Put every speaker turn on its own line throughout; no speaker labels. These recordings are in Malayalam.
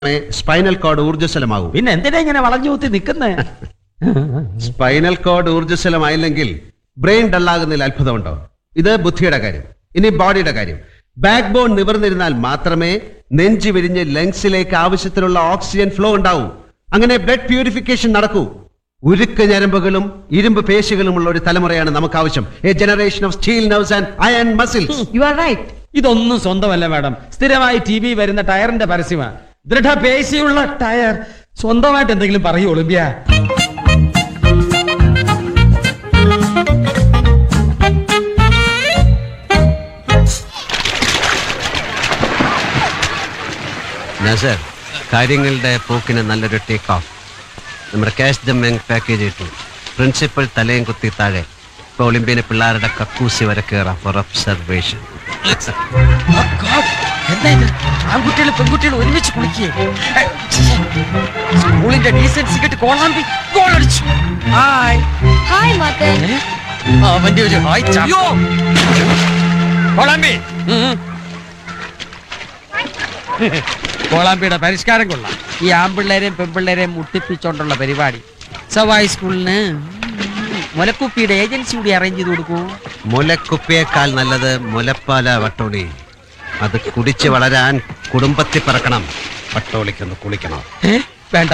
സ്പൈനൽ കോഡ് ഊർജ്ജസ്വലമാകൂ
പിന്നെ എന്തിനാ ഇങ്ങനെ വളഞ്ഞു കൂത്തി നിക്കുന്നേ
സ്പൈനൽ കോഡ് ഊർജ്ജസ്വലമായില്ലെങ്കിൽ ബ്രെയിൻ ഡള്ളാകുന്നതിൽ അത്ഭുതമുണ്ടോ ഇത് ബുദ്ധിയുടെ കാര്യം ഇനി ബോഡിയുടെ കാര്യം ബാക്ക് ബോൺ നിവർന്നിരുന്നാൽ മാത്രമേ നെഞ്ചു വിരിഞ്ഞ് ലങ്സിലേക്ക് ആവശ്യത്തിനുള്ള ഓക്സിജൻ ഫ്ലോ ഉണ്ടാവൂ അങ്ങനെ ബ്ലഡ് പ്യൂരിഫിക്കേഷൻ നടക്കൂ ഉരുക്ക് ഞരമ്പുകളും ഇരുമ്പ് പേശികളുമുള്ള ഒരു തലമുറയാണ് നമുക്ക് ആവശ്യം a generation of steel nerves and iron muscles
you are right
ഇതൊന്നും സ്വന്തമല്ല മാഡം സ്ഥിരമായി ടി വി വരുന്ന ടയറിന്റെ പരസ്യമാണ് ദൃഢപേശിയുള്ള ടയർ സ്വന്തമായിട്ട് എന്തെങ്കിലും പറയൂ ഒളിമ്പ്യ
നസർ കാര്യങ്ങളുടെ പോക്കിന് നല്ലൊരു ടേക്ക് ഓഫ് നമ്മുടെ ക്യാഷ് ദ ബാങ്ക് പാക്കേജ് ഇട്ടു പ്രിൻസിപ്പൽ തലയും കുത്തി താഴെ ഇപ്പൊ ഒളിമ്പ്യന് പിള്ളേരുടെ കക്കൂസി വരെ കയറാം ഫോർ ഒബ്സർവേഷൻ
എന്താ ഇത് ആൺകുട്ടികൾ പെൺകുട്ടികൾ ഒരുമിച്ച് കുളിക്കേ സ്കൂളിന്റെ ഡീസൻസി കെട്ട് കോളാമ്പി ഗോൾ അടിച്ചു ഹായ്
ഹായ് മത്തൻ
ഏ? അവന്റെ ഒരു ഹായ് ചായോ കോളാമ്പി ഉം. കോളാമ്പിയുടെ പരിഷ്കാരം കൊള്ളാം ഈ ആൺപിള്ളേരെയും പെൺപിള്ളേരെയും മുട്ടിപ്പിച്ചോണ്ടുള്ള പരിപാടി സവായി സ്കൂളിന് മുലക്കുപ്പിയുടെ ഏജൻസി കൂടി അറേഞ്ച് ചെയ്ത് കൊടുക്കൂ
മുലക്കുപ്പിയേക്കാൾ നല്ലത് മുലപ്പാല വട്ടോളി അത് കുടിച്ച് വളരാൻ കുടുംബത്തിൽ പറക്കണം വട്ടോളിക്കൊന്ന് കുളിക്കണം
ഏ? വേണ്ട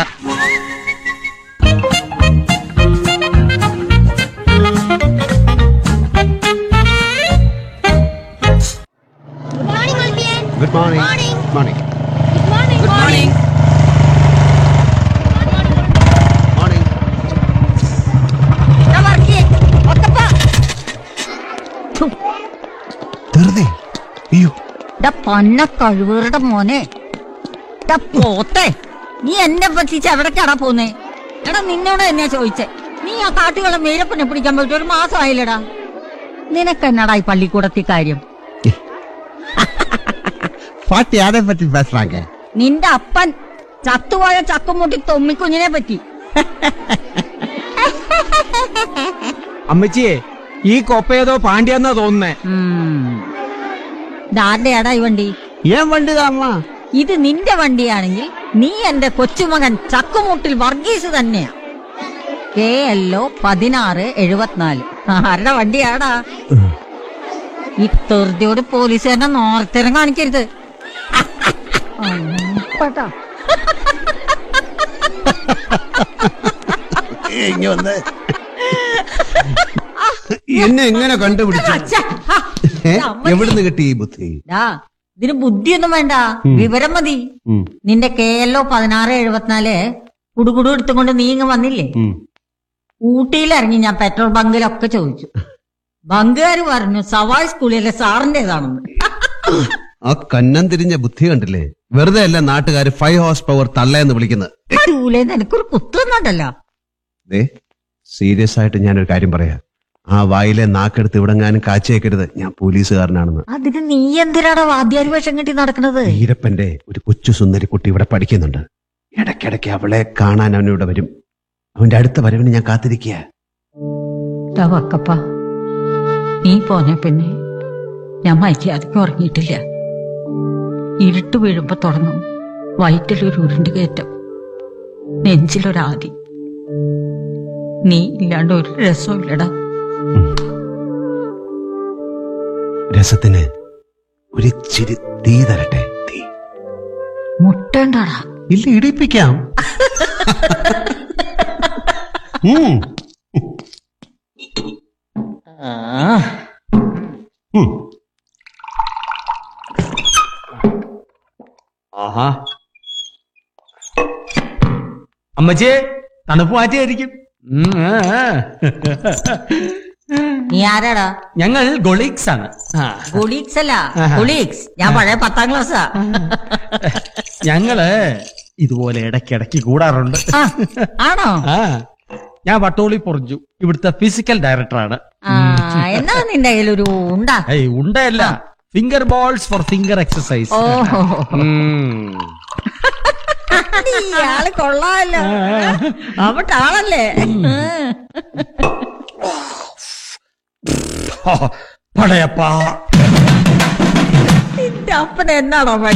morning Olympian
good morning
Morning.
Morning
good morning
good morning
morning
വെറുതെ അയ്യോ
പന്ന കഴിവേറുടെ മോനെ ഡാ പോത്തെ നീ എന്നെ പറ്റിച്ച് എവിടേക്കാടാ പോന്നേ എടാ നിന്നോട് തന്നെയാ ചോദിച്ചേ നീ ആ കാട്ടുകളെ മീരപ്പനെ പിടിക്കാൻ പോയിട്ട് ഒരു മാസമായില്ലടാ നിനക്കെന്നടാ ഈ പള്ളിക്കൂടത്തി കാര്യം
പാട്ടി ആരെ പറ്റി പേசுறாங்க
നിന്റെ അപ്പൻ ചത്തുപോയ ചക്കുമുട്ടി തൊമ്മിക്കുഞ്ഞിനെ പറ്റി
അമ്മച്ചിയെ ഈ കൊപ്പേതോ പാണ്ഡ്യാന്നാ തോന്നുന്നേ
ഇതാരുടെയാടാ ഈ വണ്ടി
ஏன் வண்டி தான்மா
ഇത് നിന്റെ വണ്ടിയാണെങ്കിൽ നീ എന്റെ കൊച്ചുമകൻ ചക്കുമുട്ടിൽ വർഗീസ് തന്നെയാ കെ എല്ലോ പതിനാറ് എഴുപത്തിനാല് ആരുടെ വണ്ടിയാടാ ഈ തെറുതിയോട് പോലീസ് തന്നെ നോർത്തരം കാണിക്കരുത് അപ്പട്ടാ.
இங்க வந்து
എന്നെ എങ്ങനെ കണ്ടുപിടിച്ചു
അച്ഛാ, ഹാ.
ഏ? എവിടുന്ന് കിട്ടി ഈ ബുദ്ധി
ഡാ, ഇതിന് ബുദ്ധിയൊന്നും വേണ്ട വിവരം മതി
ഉം,
നിന്റെ കെ എല്ലോ പതിനാറ് എഴുപത്തിനാല് കുടുകുടു എടുത്തുകൊണ്ട് നീ ഇങ്ങ് വന്നില്ലേ
ഉം.
ഊട്ടിയിൽ ഇറങ്ങി ഞാൻ പെട്രോൾ ബങ്കിലൊക്കെ ചോദിച്ചു ബങ്കുകാര് പറഞ്ഞു സവായ് സ്കൂളിലെ സാറിന്റേതാണെന്ന്
ആ കന്നം തിരിഞ്ഞ ബുദ്ധി കണ്ടില്ലേ വെറുതെ അല്ല നാട്ടുകാർ ഫൈവ് ഹോഴ്സ് പവർ തള്ളയെന്ന് വിളിക്കുന്നത്
ചൂലേന്ന് എനിക്കൊരു കുത്തുന്നുണ്ടല്ലോ
ദേ സീരിയസ് ആയിട്ട് ഞാനൊരു കാര്യം പറയാം ആ വായിലെ നാക്കെടുത്ത് ഇവിടെങ്ങാനും കാച്ചേക്കരുത് ഞാൻ പോലീസുകാരനാണെന്ന്
അതിന് നീ എന്തിനാടാ വാദ്യാരി വേഷം കെട്ടി നടക്കണത്
ഈരപ്പന്റെ ഒരു കൊച്ചു സുന്ദരി കുട്ടി ഇവിടെ പഠിക്കുന്നുണ്ട് ഇടയ്ക്കിടയ്ക്ക് അവളെ കാണാൻ അവനിവിടെ വരും അവന്റെ അടുത്ത വരവിന് ഞാൻ കാത്തിരിക്കുക
ടാ വക്കപ്പ നീ പോന്നെ പിന്നെ ഞാൻ മര്യാദയ്ക്ക് ഉറങ്ങിയിട്ടില്ല ഇരുട്ട് വീഴുമ്പോ തുടങ്ങും വയറ്റിലൊരു ഉരുണ്ട് കയറ്റം നെഞ്ചിലൊരാദി നീ ഇല്ലാണ്ട് ഒരു രസവും ഇല്ലടാ
രസത്തിന് ഒരു ചിരി തീ തരട്ടെ തീ
മുട്ടണ്ടാടാ
ഇല്ല ഇടിപ്പിക്കാം ഉം, ഉം.
ആഹാ അമ്മച്ചിയെ തണുപ്പ് മാറ്റിയായിരിക്കും ഉം, ആ, ആ.
നീ ആരാടാ
ഞങ്ങൾ ഗൊളീക്സ് ആണ് ആ.
കൊളീഗ്സ് അല്ല കൊളീഗ്സ് ഞാൻ പഴയ പത്താം ക്ലാസ്സാ
ഞങ്ങള് ഇതുപോലെ ഇടയ്ക്കിടയ്ക്ക് കൂടാറുണ്ട്
ആ, ആണോ
ആ ഞാൻ വട്ടോളി പൊറിഞ്ഞു ഇവിടുത്തെ ഫിസിക്കൽ ഡയറക്ടറാണ്
ആ എന്നാ നിന്റെ കയ്യിലൊരു ഉണ്ടാ
ഏയ് ഉണ്ടല്ല finger balls four finger exercise
ഓഹോ ഇയാള് കൊള്ളാമല്ലോ അവിടെ ആളല്ലേ
പടയപ്പാ
നിന്റെ അപ്പൻ എന്നാണോ